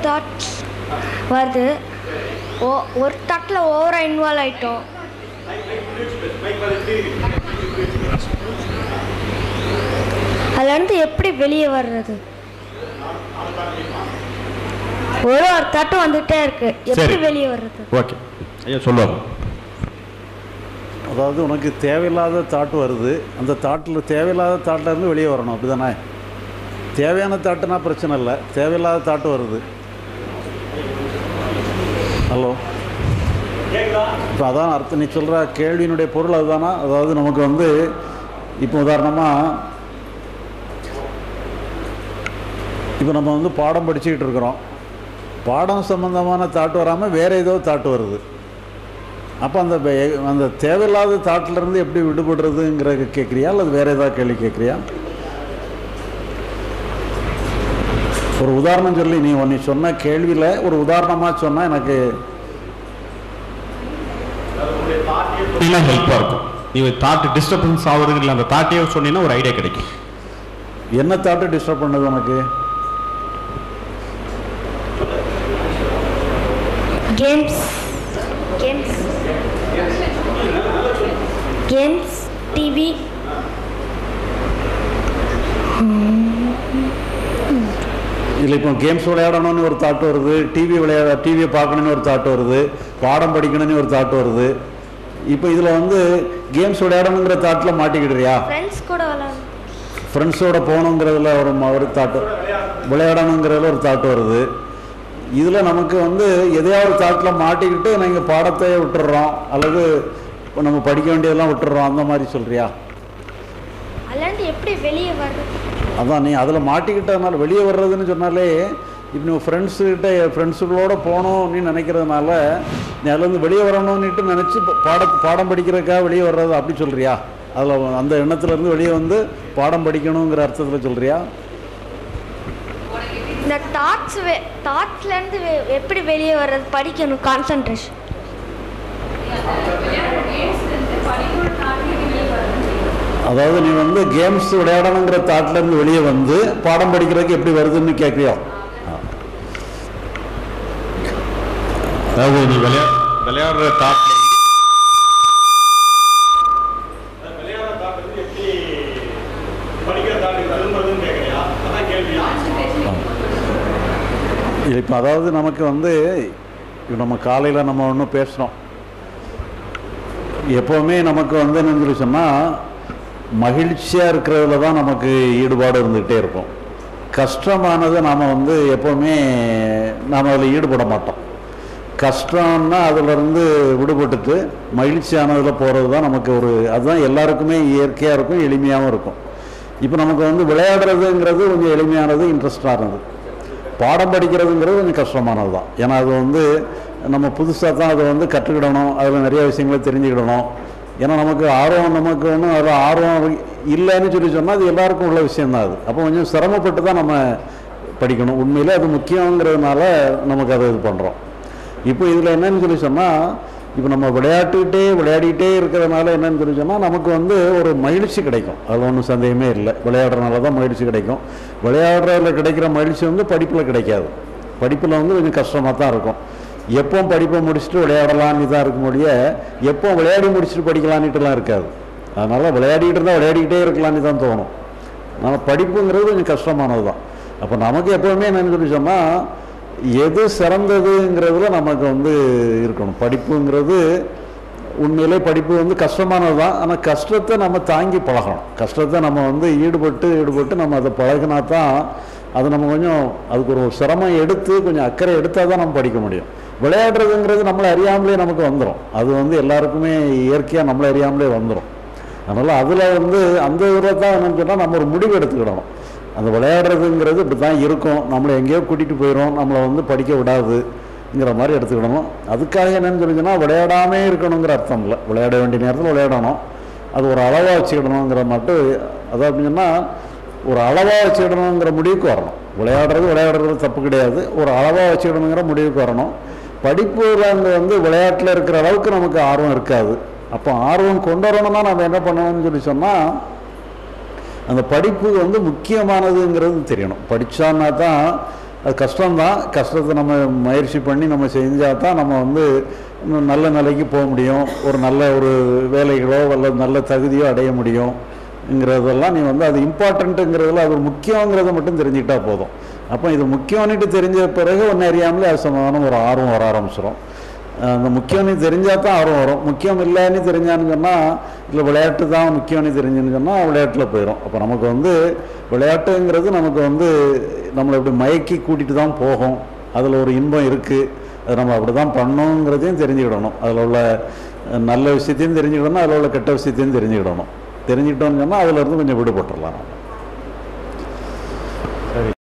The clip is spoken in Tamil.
தாட்ஸ் வருது ஓ ஒரு தாட்டில் ஓவராக இன்வால்வ் ஆகிட்டோம் அதுலேருந்து எப்படி வெளியே வர்றது ஒரு ஒரு தட்டும் வந்துட்டே இருக்கு எப்படி சரி. வெளியே வர்றது ஓகே ஐயா சொல்லுவாங்க அதாவது உனக்கு தேவையில்லாத தாட் வருது அந்த தாட்டில் தேவையில்லாத தாட்டில் இருந்து வெளியே வரணும் அப்படி தானே தேவையான தாட்டுனா பிரச்சனை இல்லை தேவையில்லாத தாட்டு வருது ஹலோ இப்போ அதான் அர்த்தம் நீ சொல்கிற கேள்வியினுடைய பொருள் அதுதானா அதாவது நமக்கு வந்து இப்போ உதாரணமாக இப்போ நம்ம வந்து பாடம் படிச்சுக்கிட்டு இருக்கிறோம் பாடம் சம்மந்தமான தாட்டு வராமல் வேறு ஏதோ தாட்டு வருது அப்போ அந்த வே- அந்த தேவையில்லாத தாட்டிலேருந்து எப்படி விடுபடுறதுங்கிற கேட்குறியா அல்லது வேறு ஏதாவது கேள்வி கேட்குறியா ஒரு உதாரணம் சொல்லி நீ நீ சொன்ன கேள்வியில் ஒரு உதாரணமாக சொன்னால் எனக்கு அப்படிலாம் ஹெல்ப்பாக இருக்கும் நீ தாட் டிஸ்டர்பன்ஸ் ஆகுறது இல்லை அந்த தாட்டையே சொன்னீங்கன்னா ஒரு ஐடியா கிடைக்கும் என்ன தாட்டு டிஸ்டர்ப் பண்ணுது உனக்கு கேம்ஸ் கேம்ஸ் கேம்ஸ் டிவி இல்லை இப்போ கேம்ஸ் விளையாடணும்னு ஒரு தாட் வருது டிவி விளையாட டிவியை பார்க்கணுன்னு ஒரு தாட் வருது பாடம் படிக்கணும்னு ஒரு தாட் வருது இப்போ இதில் வந்து கேம்ஸ் விளையாடணுங்கிற தாட்டில் மாட்டிக்கிடுறியா ஃப்ரெண்ட்ஸ் கூட விளாட ஃப்ரெண்ட்ஸோட போகணுங்கிறதுல ஒரு ம- ஒரு தாட்டு விளையாடணுங்கிறதுல ஒரு தாட்டு வருது இதில் நமக்கு வந்து எதையாவது ஒரு தாட்டில் மாட்டிக்கிட்டு நீங்கள் பாடத்தை விட்டுடுறோம் அல்லது இப்போ நம்ம படிக்க வேண்டியதெல்லாம் விட்டுடுறோம் அந்த மாதிரி சொல்கிறியா அதுலேருந்து எப்படி வெளியே வர்றது அதான் நீ அதில் மாட்டிக்கிட்டதுனால வெளியே வர்றதுன்னு சொன்னாலே இப்போ நீ ஃப்ரெண்ட்ஸுக்கிட்ட ஃப்ரெண்ட்ஸுகளோட போகணும் நீ நினைக்கிறதுனால நீ அதுலேருந்து வெளியே வரணும்னுட்டு நினச்சி பாட பாடம் படிக்கிறதுக்காக வெளியே வர்றது அப்படி சொல்கிறியா அதில் அந்த எண்ணத்துலேருந்து வெளியே வந்து பாடம் படிக்கணுங்கிற அர்த்தத்தில் சொல்கிறியா இந்த தாட்ஸ் தாட்ஸ்லேருந்து எப்படி வெளியே வர்றது படிக்கணும் கான்சன்ட்ரேஷன் அதாவது நீ வந்து கேம்ஸ் விளையாடணுங்கிற தாட்லேருந்து வெளியே வந்து பாடம் படிக்கிறதுக்கு எப்படி வருதுன்னு கேட்குறியா அதாவது நீ விளையா விளையாடுற தாட்ல இப்போ அதாவது நமக்கு வந்து இப்போ நம்ம காலையில் நம்ம ஒன்றும் பேசுகிறோம் எப்போவுமே நமக்கு வந்து என்னன்னு சொல்லி சொன்னால் மகிழ்ச்சியாக இருக்கிறதுல தான் நமக்கு ஈடுபாடு இருந்துக்கிட்டே இருக்கும் கஷ்டமானது நாம் வந்து எப்போவுமே நாம் அதில் ஈடுபட மாட்டோம் கஷ்டம்னா அதிலிருந்து விடுபட்டுட்டு மகிழ்ச்சியானதில் போகிறது தான் நமக்கு ஒரு அதுதான் எல்லாருக்குமே இயற்கையாக இருக்கும் எளிமையாகவும் இருக்கும் இப்போ நமக்கு வந்து விளையாடுறதுங்கிறது கொஞ்சம் எளிமையானது இன்ட்ரெஸ்டானது பாடம் படிக்கிறதுங்கிறது கொஞ்சம் கஷ்டமானது தான் ஏன்னா அது வந்து நம்ம புதுசாக தான் அதை வந்து கற்றுக்கிடணும் அதில் நிறைய விஷயங்களை தெரிஞ்சுக்கிடணும் ஏன்னா நமக்கு ஆர்வம் நமக்கு ஒன்றும் அதில் ஆர்வம் இல்லைன்னு சொல்லி சொன்னால் அது எல்லாருக்கும் உள்ள விஷயம்தான் அது அப்போ கொஞ்சம் சிரமப்பட்டு தான் நம்ம படிக்கணும் உண்மையிலே அது முக்கியங்கிறதுனால நமக்கு அதை இது பண்ணுறோம் இப்போ இதில் என்னன்னு சொல்லி சொன்னால் இப்போ நம்ம விளையாட்டுக்கிட்டே விளையாடிக்கிட்டே இருக்கிறதுனால என்னன்னு சொல்லி சொன்னால் நமக்கு வந்து ஒரு மகிழ்ச்சி கிடைக்கும் அது ஒன்றும் சந்தேகமே இல்லை விளையாடுறதுனால தான் மகிழ்ச்சி கிடைக்கும் விளையாடுறதுல கிடைக்கிற மகிழ்ச்சி வந்து படிப்பில் கிடைக்காது படிப்பில் வந்து கொஞ்சம் கஷ்டமாக தான் இருக்கும் எப்போ படிப்பை முடிச்சுட்டு விளையாடலான்னு தான் இருக்கும் முடிய எப்போ விளையாடி முடிச்சுட்டு படிக்கலான்னுட்டுலாம் இருக்காது அதனால் விளையாடிக்கிட்டு இருந்தால் விளையாடிக்கிட்டே இருக்கலான்னு தான் தோணும் ஆனால் படிப்புங்கிறது கொஞ்சம் கஷ்டமானது தான் அப்போ நமக்கு எப்போவுமே என்னன்னு சொல்லி சொன்னால் எது சிறந்ததுங்கிறதுல நமக்கு வந்து இருக்கணும் படிப்புங்கிறது உண்மையிலே படிப்பு வந்து கஷ்டமானது தான் ஆனால் கஷ்டத்தை நம்ம தாங்கி பழகணும் கஷ்டத்தை நம்ம வந்து ஈடுபட்டு ஈடுபட்டு நம்ம அதை பழகினா தான் அது நம்ம கொஞ்சம் அதுக்கு ஒரு சிரமம் எடுத்து கொஞ்சம் அக்கறை எடுத்தால் தான் நம்ம படிக்க முடியும் விளையாடுறதுங்கிறது நம்மளை அறியாமலே நமக்கு வந்துடும் அது வந்து எல்லாருக்குமே இயற்கையாக நம்மளை அறியாமலே வந்துடும் அதனால் அதில் வந்து அந்த இதில் தான் என்னன்னு சொன்னால் நம்ம ஒரு முடிவு எடுத்துக்கிடணும் அந்த விளையாடுறதுங்கிறது இப்படி தான் இருக்கும் நம்மளை எங்கேயோ கூட்டிகிட்டு போயிடும் நம்மளை வந்து படிக்க விடாதுங்கிற மாதிரி எடுத்துக்கிடணும் அதுக்காக என்னன்னு சொல்லி சொன்னால் விளையாடாமே இருக்கணுங்கிற அர்த்தம் இல்லை விளையாட வேண்டிய நேரத்தில் விளையாடணும் அது ஒரு அளவாக வச்சுக்கிடணுங்கிற மட்டும் அதாவது சொன்னால் ஒரு அளவாக வச்சுக்கிடணுங்கிற முடிவுக்கு வரணும் விளையாடுறது விளையாடுறது தப்பு கிடையாது ஒரு அளவாக வச்சுக்கிடணுங்கிற முடிவுக்கு வரணும் படிப்புல அங்கே வந்து விளையாட்டில் இருக்கிற அளவுக்கு நமக்கு ஆர்வம் இருக்காது அப்போ ஆர்வம் கொண்டு வரணும்னா நம்ம என்ன பண்ணணும்னு சொல்லி சொன்னால் அந்த படிப்பு வந்து முக்கியமானதுங்கிறது தெரியணும் படித்தான்னா தான் அது கஷ்டம்தான் கஷ்டத்தை நம்ம முயற்சி பண்ணி நம்ம செஞ்சால் தான் நம்ம வந்து இன்னும் நல்ல நிலைக்கு போக முடியும் ஒரு நல்ல ஒரு வேலைகளோ அல்ல நல்ல தகுதியோ அடைய முடியும்ங்கிறதெல்லாம் நீ வந்து அது இம்பார்ட்டண்ட்டுங்கிறதுல அது முக்கியங்கிறத மட்டும் தெரிஞ்சுக்கிட்டா போதும் அப்போ இது முக்கியம்னுட்டு தெரிஞ்ச பிறகு ஒன்று அறியாமலே அது சம்பந்தமான ஒரு ஆர்வம் வர ஆரம்பிச்சிடும் அந்த முக்கியம்னு தெரிஞ்சால் தான் ஆர்வம் வரும் முக்கியம் இல்லைன்னு தெரிஞ்சான்னு சொன்னால் இல்லை விளையாட்டு தான் முக்கியம்னு தெரிஞ்சுன்னு சொன்னால் விளையாட்டில் போயிடும் அப்போ நமக்கு வந்து விளையாட்டுங்கிறது நமக்கு வந்து நம்மளை இப்படி மயக்கி கூட்டிகிட்டு தான் போகும் அதில் ஒரு இன்பம் இருக்குது அது நம்ம அப்படி தான் பண்ணோங்கிறதையும் தெரிஞ்சுக்கிடணும் அதில் உள்ள அஹ், நல்ல விஷயத்தையும் தெரிஞ்சுக்கிடணும் அதில் உள்ள கெட்ட விஷயத்தையும் தெரிஞ்சுக்கிடணும் தெரிஞ்சுக்கிட்டோம்னு சொன்னால் அதில் இருந்து கொஞ்சம் விடுபட்டுறலாம் நம்ம